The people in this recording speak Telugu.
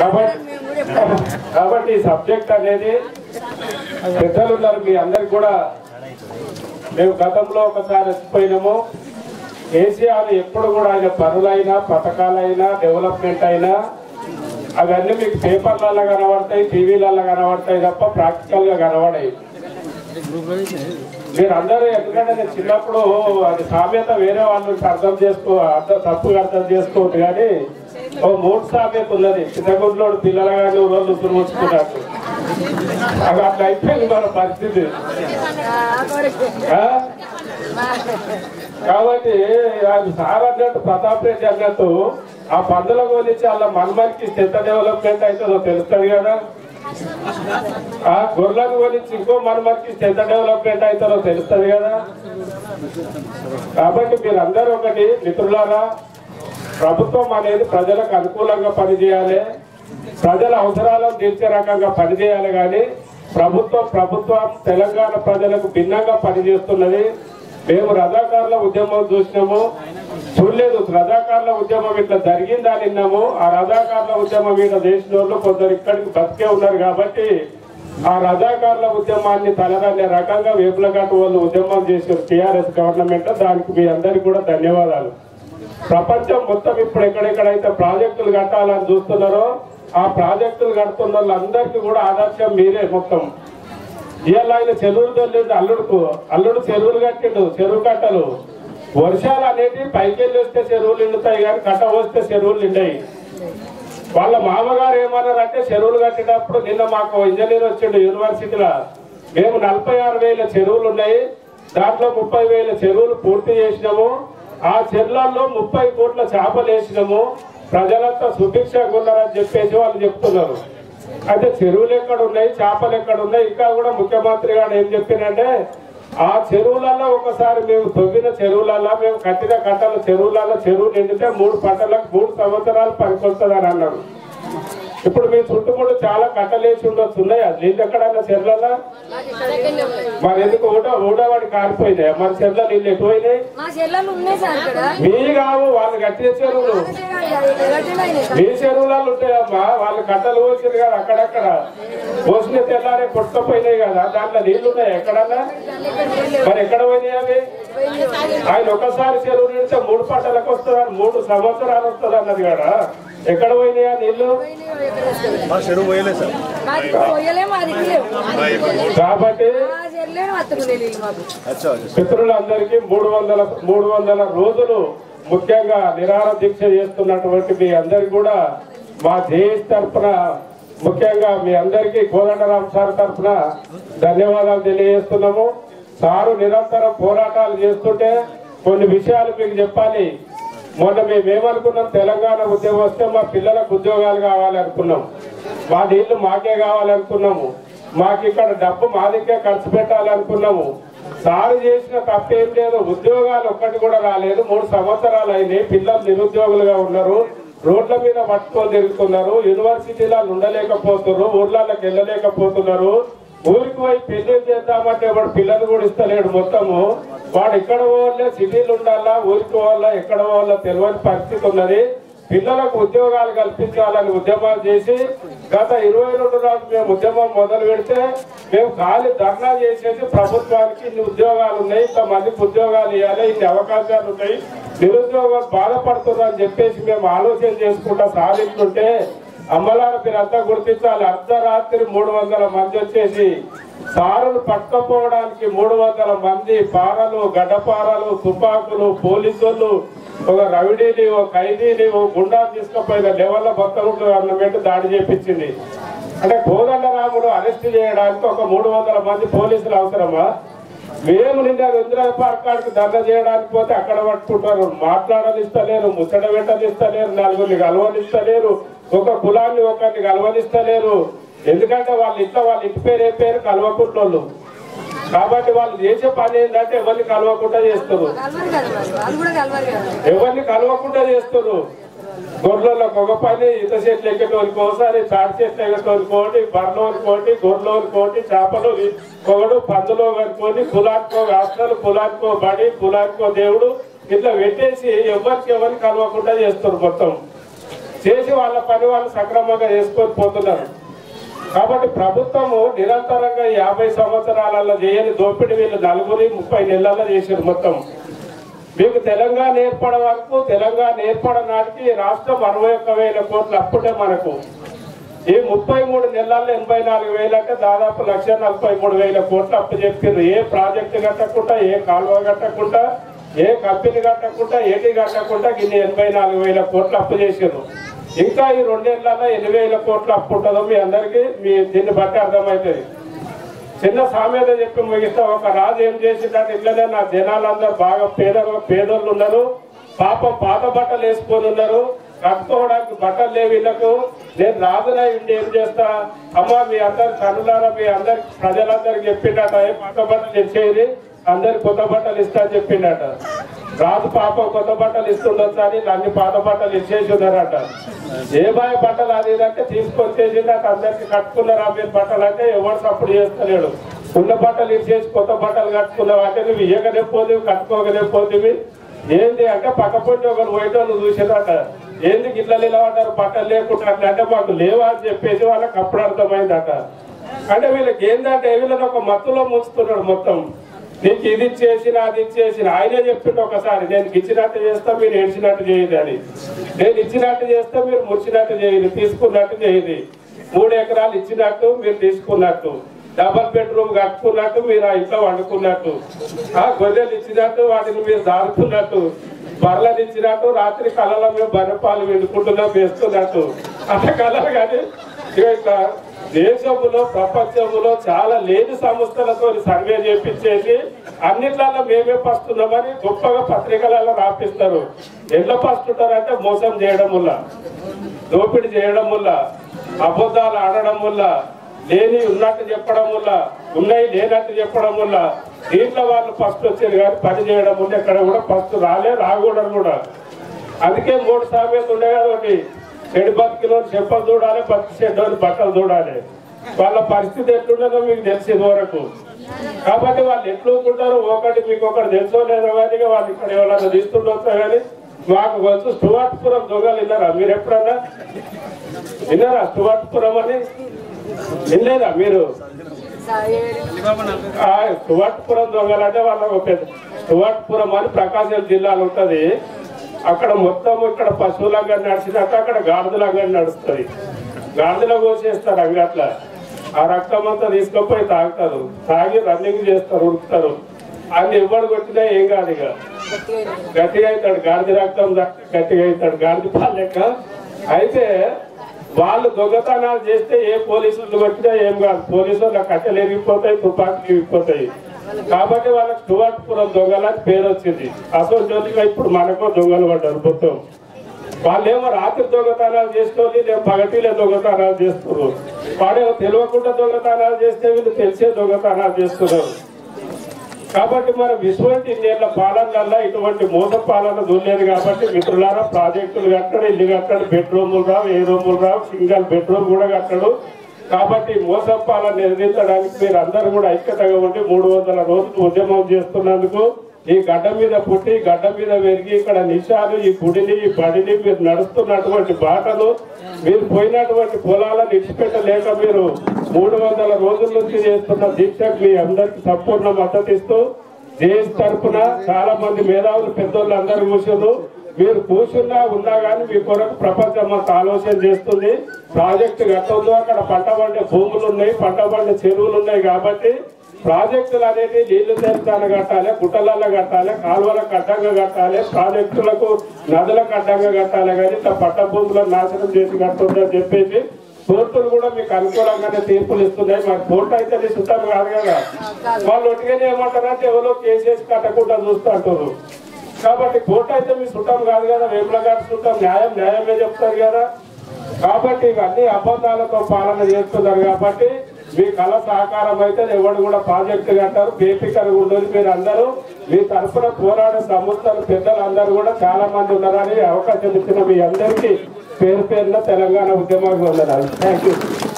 కాబట్టి కాబట్టి ఈ సబ్జెక్ట్ అనేది పెద్దలు ఉన్నారు మీ అందరికి కూడా మేము గతంలో ఒకసారి వచ్చిపోయినాము కేసీఆర్ ఎప్పుడు కూడా ఆయన పనులైనా పథకాలైనా డెవలప్మెంట్ అయినా అవన్నీ మీకు పేపర్లలో కనబడతాయి టీవీలలో కనబడతాయి తప్ప ప్రాక్టికల్ గా కనబడాయి మీరు అందరూ ఎందుకంటే నేను చిన్నప్పుడు అది సామెత వేరే వాళ్ళు అర్థం చేసుకో అర్థం తప్పుగా అర్థం చేసుకోవద్దు కానీ ఓ మూడు సామెత ఉన్నది చిన్నగుడ్లోడు పిల్లల కానీ రోజు తురుముచ్చుకున్నట్టు అది అట్లా అయిపోయింది మన పరిస్థితి ఆ? కాబట్టి అది సార్ అన్నట్టు ప్రతాప్ రెడ్డి అన్నట్టు ఆ పందుల గురించి వాళ్ళ మన్మనికి ఎంత డెవలప్మెంట్ అవుతుందో తెలుస్తుంది కదా ఆ గొర్రెలను గురించి ఇంకో మన్మనికి ఎంత డెవలప్మెంట్ అవుతుందో తెలుస్తుంది కదా కాబట్టి మీరందరూ ఒకటి మిత్రులారా ప్రభుత్వం అనేది ప్రజలకు అనుకూలంగా పనిచేయాలి ప్రజల అవసరాలను తీర్చే రకంగా పనిచేయాలి కానీ ప్రభుత్వం ప్రభుత్వం తెలంగాణ ప్రజలకు భిన్నంగా పనిచేస్తున్నది మేము రజాకారుల ఉద్యమం చూసినాము చూడలేదు రజాకారుల ఉద్యమం ఇట్లా జరిగిందని విన్నాము ఆ రజాకారుల ఉద్యమం మీద చేసిన వాళ్ళు కొందరు ఇక్కడికి బతికే ఉన్నారు కాబట్టి ఆ రజాకారుల ఉద్యమాన్ని తలదన్నే రకంగా వేపులఘాట్ వాళ్ళు ఉద్యమం చేసిన టిఆర్ఎస్ గవర్నమెంట్ దానికి మీ అందరికి కూడా ధన్యవాదాలు ప్రపంచం మొత్తం ఇప్పుడు ఎక్కడెక్కడైతే ప్రాజెక్టులు కట్టాలని చూస్తున్నారో ఆ ప్రాజెక్టులు కడుతున్న వాళ్ళందరికీ కూడా ఆదర్శం మీరే మొత్తం ఇవాళ ఆయన చెరువులు తొలిండు అల్లుడుకు అల్లుడు చెరువులు కట్టిండు చెరువు కట్టలు వర్షాలు అనేటివి పైకెళ్ళి వస్తే చెరువులు నిండుతాయి కానీ కట్ట వస్తే చెరువులు నిండాయి వాళ్ళ మామగారు ఏమన్నారంటే చెరువులు కట్టేటప్పుడు నిన్న మాకు ఇంజనీర్ వచ్చిండు యూనివర్సిటీలో మేము నలభై ఆరు వేల చెరువులు ఉన్నాయి దాంట్లో ముప్పై వేల చెరువులు పూర్తి చేసినాము ఆ చెరువులలో ముప్పై కోట్ల చేపలు వేసినాము ప్రజలంతా సుభిక్షంగా ఉన్నారని చెప్పేసి వాళ్ళు చెప్తున్నారు అయితే చెరువులు ఎక్కడ ఉన్నాయి చేపలు ఎక్కడ ఉన్నాయి ఇంకా కూడా ముఖ్యమంత్రి గారు ఏం చెప్పినంటే ఆ చెరువులలో ఒకసారి మేము తవ్విన చెరువులలో మేము కట్టిన కట్టల చెరువులలో చెరువు నిండితే మూడు పంటలకు మూడు సంవత్సరాలు పనికొస్తుందని అన్నారు ఇప్పుడు మీ చుట్టుముడు చాలా కట్టలేసి ఉండొచ్చు ఉన్నాయి అది నీళ్ళు ఎక్కడన్నా చెర్లలో మరి ఎందుకు ఊట ఊడవాడి కారిపోయినాయి మరి చెర్ల నీళ్ళు ఎటుపోయినాయి మా చెల్లెలు ఉన్నాయి సార్ ఇక్కడ మీ కావు వాళ్ళు కట్టిన చెరువులు మీ చెరువులలో ఉంటాయమ్మా వాళ్ళు కట్టలు పోసారు కదా అక్కడక్కడ పోసిన తెల్లారే కొట్టుకపోయినాయి కదా దాంట్లో నీళ్లు ఉన్నాయి ఎక్కడన్నా మరి ఎక్కడ పోయినాయి అవి ఆయన ఒకసారి చెరువు నిండితే మూడు పంటలకు వస్తుంది మూడు సంవత్సరాలు వస్తుంది అన్నది కదా ఎక్కడ పోయినాయా నీళ్లు మా చెరువు పోయలేదు సార్ మాది పోయలేము అది లేవు కాబట్టి మా చెల్లెలు అత్తుకునే నీళ్ళు మాకు అచ్చా అచ్చా పితృలందరికీ మూడు వందల మూడు వందల రోజులు ముఖ్యంగా నిరాహార దీక్ష చేస్తున్నటువంటి మీ అందరికి కూడా మా జేఎస్ తరఫున ముఖ్యంగా మీ అందరికీ కోదండరామ్ సార్ తరఫున ధన్యవాదాలు తెలియజేస్తున్నాము సారు నిరంతరం పోరాటాలు చేస్తుంటే కొన్ని విషయాలు మీకు చెప్పాలి మొన్న మేము ఏమనుకున్నాం తెలంగాణ ఉద్యోగం వస్తే మా పిల్లలకు ఉద్యోగాలు కావాలనుకున్నాం మా నీళ్లు మాకే కావాలనుకున్నాము మాకు ఇక్కడ డబ్బు మా దగ్గర ఖర్చు పెట్టాలనుకున్నాము సారు చేసిన తప్పేం లేదు ఉద్యోగాలు ఒక్కటి కూడా రాలేదు మూడు సంవత్సరాలు అయినాయి పిల్లలు నిరుద్యోగులుగా ఉన్నారు రోడ్ల మీద పట్టుకొని తిరుగుతున్నారు యూనివర్సిటీలలో ఉండలేకపోతున్నారు ఊర్లలోకి వెళ్ళలేకపోతున్నారు ఊరికి పోయి పెళ్లి చేద్దామంటే వాడు పిల్లలు కూడా ఇస్తలేడు మొత్తము వాడు ఎక్కడ పోవాలే సిటీలు ఉండాలా ఊరికి పోవాలా ఎక్కడ పోవాలో తెలియని పరిస్థితి ఉన్నది పిల్లలకు ఉద్యోగాలు కల్పించాలని ఉద్యమాలు చేసి గత ఇరవై రెండు రోజులు మేము ఉద్యమం మొదలు పెడితే మేము ఖాళీ ధర్నా చేసేసి ప్రభుత్వానికి ఇన్ని ఉద్యోగాలు ఉన్నాయి ఇంత మందికి ఉద్యోగాలు ఇవ్వాలి ఇన్ని అవకాశాలు ఉన్నాయి నిరుద్యోగం బాధపడుతున్నారని చెప్పేసి మేము ఆలోచన చేసుకుంటా సాధిస్తుంటే అమ్మలారు మీరు అంతా గుర్తించాలి అర్ధరాత్రి మూడు వందల మంది వచ్చేసి సారులు పట్టుకపోవడానికి మూడు వందల మంది పారలు గడ్డపారలు తుపాకులు పోలీసులు ఒక రవిడీని ఒక ఖైదీని ఒక గుండా తీసుకుపోయిన లెవెల్లో మొత్తం గవర్నమెంట్ దాడి చేపించింది అంటే కోదండరాముడు అరెస్ట్ చేయడానికి ఒక మూడు వందల మంది పోలీసులు అవసరమా మేము నిన్న ఇందిరా పార్క్ కాడికి దండ చేయడానికి పోతే అక్కడ పట్టుకుంటారు మాట్లాడనిస్తలేరు ముచ్చట పెట్టనిస్తలేరు నలుగురిని కలవనిస్తలేరు ఒక కులాన్ని ఒకరిని కలవనిస్తలేరు ఎందుకంటే వాళ్ళ ఇంట్లో వాళ్ళ ఇంటి పేరు ఏ పేరు కలవకుంటోళ్ళు కాబట్టి వాళ్ళు చేసే పని ఏంటంటే ఎవరిని కలవకుండా చేస్తారు కలవరు కదా మరి వాళ్ళు కూడా కలవరు కదా ఎవరిని కలవకుండా చేస్తారు గొర్రెలకు ఒక పని ఈత చెట్లు ఎక్కటోనికి ఒకసారి తాటి చెట్లు ఎక్కటోనుకోండి బర్లోనుకోండి గొర్రెలోనుకోండి చేపలు ఒకడు పందులో కనుకోండి కులానికో హాస్టల్ కులానికో బడి కులానికో దేవుడు ఇట్లా పెట్టేసి ఎవరికి ఎవరికి కలవకుండా చేస్తారు మొత్తం చేసి వాళ్ళ పని వాళ్ళు సక్రమంగా చేసుకొని పోతున్నారు కాబట్టి ప్రభుత్వము నిరంతరంగా ఈ యాభై సంవత్సరాలలో చేయని దోపిడీ వీళ్ళు నలుగురి ముప్పై నెలల్లో చేసారు మొత్తం మీకు తెలంగాణ ఏర్పడ వరకు తెలంగాణ ఏర్పడ నాటికి రాష్ట్రం అరవై ఒక్క వేల కోట్లు అప్పుడే మనకు ఈ ముప్పై మూడు నెలల్లో ఎనభై నాలుగు వేలు అంటే దాదాపు లక్ష నలభై మూడు వేల కోట్లు అప్పు చెప్పారు ఏ ప్రాజెక్టు కట్టకుండా ఏ కాలువ కట్టకుండా ఏ కంపెనీ కట్టకుండా ఏటి కట్టకుండా ఇన్ని ఎనభై నాలుగు వేల కోట్లు అప్పు చేసారు ఇంకా ఈ రెండేళ్లలో ఎన్ని వేల కోట్లు అప్పు ఉంటుందో మీ అందరికీ మీ దీన్ని బట్టి అర్థమవుతుంది చిన్న సామెత చెప్పి ముగిస్తా ఒక రాజు ఏం చేసిందంటే ఇట్లనే నా జనాలందరూ బాగా పేద పేదోళ్ళు ఉన్నారు పాపం పాత బట్టలు వేసుకొని ఉన్నారు కట్టుకోవడానికి బట్టలు లేవు వీళ్ళకు నేను రాజునై ఉండి ఏం చేస్తా అమ్మ మీ అందరి తనులారా మీ అందరి ప్రజలందరికి చెప్పిండట ఏ పాత బట్టలు ఇచ్చేది అందరికి కొత్త బట్టలు ఇస్తా అని చెప్పిండట రాజు పాపం కొత్త బట్టలు ఇస్తుండొచ్చు అని అన్ని పాత బట్టలు ఇచ్చేసి ఉన్నారట ఏ బాయ్ బట్టలు అది ఇది అంటే తీసుకొని చేసిండట అందరికి కట్టుకున్నారా మీరు బట్టలు అంటే ఎవరు సప్పుడు చేస్తలేడు ఉన్న బట్టలు ఇచ్చేసి కొత్త బట్టలు కట్టుకున్నావు అంటే నువ్వు ఇయ్యగనే పోతివి కట్టుకోగనే పోతివి ఏంది అంటే పక్క పొట్టి ఒకరు పోయేటోళ్ళు చూసేదట ఏంది గిట్ల నిలబడ్డారు బట్టలు లేకుండా అట్లా అంటే మాకు లేవా అని చెప్పేసి వాళ్ళకి అప్పుడు అర్థమైందట అంటే వీళ్ళకి ఏంటంటే వీళ్ళని ఒక మత్తులో ముంచుతున్నాడు మొత్తం నీకు ఇది ఇచ్చేసిన అది ఇచ్చేసిన ఆయనే చెప్తుంటే ఒకసారి నేను ఇచ్చినట్టు చేస్తా మీరు ఏడ్చినట్టు చేయదు అని నేను ఇచ్చినట్టు చేస్తే మీరు మురిచినట్టు చేయదు తీసుకున్నట్టు చేయదు మూడు ఎకరాలు ఇచ్చినట్టు మీరు తీసుకున్నట్టు డబల్ బెడ్రూమ్ కట్టుకున్నట్టు మీరు ఆ ఇంట్లో వండుకున్నట్టు ఆ గొర్రెలు ఇచ్చినట్టు వాటిని మీరు దారుతున్నట్టు బర్రెలు ఇచ్చినట్టు రాత్రి కళలో మేము బర్రె పాలు వెండుకుంటున్నాం వేస్తున్నట్టు అంత కలర్ కానీ ఇక ఇట్లా దేశంలో ప్రపంచంలో చాలా లేని సంస్థలతో సర్వే చేపించేసి అన్నిట్లలో మేమే పస్తున్నామని గొప్పగా పత్రికలలో రాపిస్తారు ఎట్లా పస్తుంటారంటే మోసం చేయడం వల్ల దోపిడీ చేయడం వల్ల అబద్ధాలు ఆడడం వల్ల లేని ఉన్నట్టు చెప్పడం వల్ల ఉన్నాయి లేనట్టు చెప్పడం వల్ల దీంట్లో వాళ్ళు ఫస్ట్ వచ్చేది కానీ పని చేయడం వల్ల ఎక్కడ కూడా ఫస్ట్ రాలే రాకూడదు కూడా అందుకే మూడు సామెత ఉండే కదా ఒకటి చెడు బతికిలో చెప్పలు చూడాలి బతికి చెడ్డోని బట్టలు చూడాలి వాళ్ళ పరిస్థితి ఎట్లుండదో మీకు తెలిసి వరకు కాబట్టి వాళ్ళు ఎట్లుకుంటారో ఒకటి మీకు ఒకటి తెలుసో లేదో కానీ ఇక వాళ్ళు ఇక్కడ ఎవరైనా తీస్తుండొచ్చా కానీ మాకు వచ్చి స్టువార్ట్పురం దొంగలు విన్నారా మీరు ఎప్పుడన్నా విన్నారా స్టువార్ట్పురం అని వినలేదా మీరు ఆ సువాట్పురం దొంగలు అంటే వాళ్ళ ఒక పెద్ద సువాట్పురం అని ప్రకాశం జిల్లాలో ఉంటది అక్కడ మొత్తం ఇక్కడ పశువులంగా నడిచినాక అక్కడ గాడిదలంగా నడుస్తుంది గాడిదలో కోసేస్తారు అంగట్ల ఆ రక్తం అంతా తీసుకొని తాగుతారు తాగి రన్నింగ్ చేస్తారు ఉరుకుతారు అది ఎవడు కొట్టినా ఏం కాదు ఇక గట్టిగా అవుతాడు గాడిద రక్తం తాగితే గట్టిగా అవుతాడు గాడిద పాలు లెక్క అయితే వాళ్ళు దొంగతనాలు చేస్తే ఏ పోలీసులు కొట్టినా ఏం కాదు పోలీసులు కట్టెలు ఎరిగిపోతాయి తుపాకులు ఎరిగిపోతాయి కాబట్టి వాళ్ళకి స్టువర్ట్పురం దొంగలని పేరు వచ్చింది అసలు జ్యోతిగా ఇప్పుడు మనకు దొంగలు పడ్డారు మొత్తం వాళ్ళేమో రాత్రి దొంగతనాలు చేసుకోవాలి నేను పగటిలే దొంగతనాలు చేస్తున్నారు వాడేమో తెలియకుండా దొంగతనాలు చేస్తే వీళ్ళు తెలిసే దొంగతనాలు చేస్తున్నారు కాబట్టి మనం ఇటువంటి ఇన్నేళ్ల పాలనల్లో ఇటువంటి మోస పాలన దూరలేదు కాబట్టి మిత్రులారా ప్రాజెక్టులు కట్టడు ఇల్లు కట్టడు బెడ్రూములు రావు ఏ రూములు రావు సింగల్ బెడ్రూమ్ కూడా కట్టడు కాబట్టి మోసం పాలన నిర్మించడానికి మీరు అందరూ కూడా ఐక్యతగా ఉండి మూడు వందల రోజులు ఉద్యమం చేస్తున్నందుకు ఈ గడ్డ మీద పుట్టి గడ్డ మీద పెరిగి ఇక్కడ నిషాలు ఈ గుడిని ఈ బడిని మీరు నడుస్తున్నటువంటి బాటలు మీరు పోయినటువంటి పొలాలను విడిచిపెట్టలేక మీరు మూడు వందల రోజుల నుంచి చేస్తున్న దీక్షకు మీ అందరికి సంపూర్ణ మద్దతు ఇస్తూ దేశ తరఫున చాలా మంది మేధావులు పెద్దోళ్ళు అందరు కూర్చున్నారు మీరు కూర్చున్నా ఉన్నా కానీ మీ కొరకు ప్రపంచం మాకు ఆలోచన చేస్తుంది ప్రాజెక్టు కట్టొద్దు అక్కడ పంట పండే భూములు ఉన్నాయి పంట పండే చెరువులు ఉన్నాయి కాబట్టి ప్రాజెక్టులు అనేది నీళ్లు తీర్థాలు కట్టాలి గుట్టలలో కట్టాలి కాలువలకు అడ్డంగా కట్టాలి ప్రాజెక్టులకు నదులకు అడ్డంగా కట్టాలి కానీ ఇట్లా పట్ట భూములను నాశనం చేసి కట్టొద్దని చెప్పేసి కోర్టులు కూడా మీకు అనుకూలంగానే తీర్పులు ఇస్తున్నాయి మరి కోర్టు అయితే నీ సుతం కాదు కదా వాళ్ళు ఒట్టిగానే ఏమంటారంటే ఎవరో కేసేసి కట్టకుండా చూస్తూ అంటారు కాబట్టి కోర్టు అయితే మీ చుట్టం కాదు కదా వేపుల గారి చుట్టం న్యాయం న్యాయమే చెప్తారు కదా కాబట్టి ఇవన్నీ అబద్ధాలతో పాలన చేస్తున్నారు కాబట్టి మీ కళ సహకారం అయితే ఎవరు కూడా ప్రాజెక్టు కట్టారు బేపికలు ఉండదు మీరు అందరూ మీ తరఫున పోరాడే సంస్థలు పెద్దలు అందరూ కూడా చాలా మంది ఉన్నారని అవకాశం ఇచ్చిన మీ అందరికీ పేరు పేరున తెలంగాణ ఉద్యమానికి వందనాలు థ్యాంక్ యూ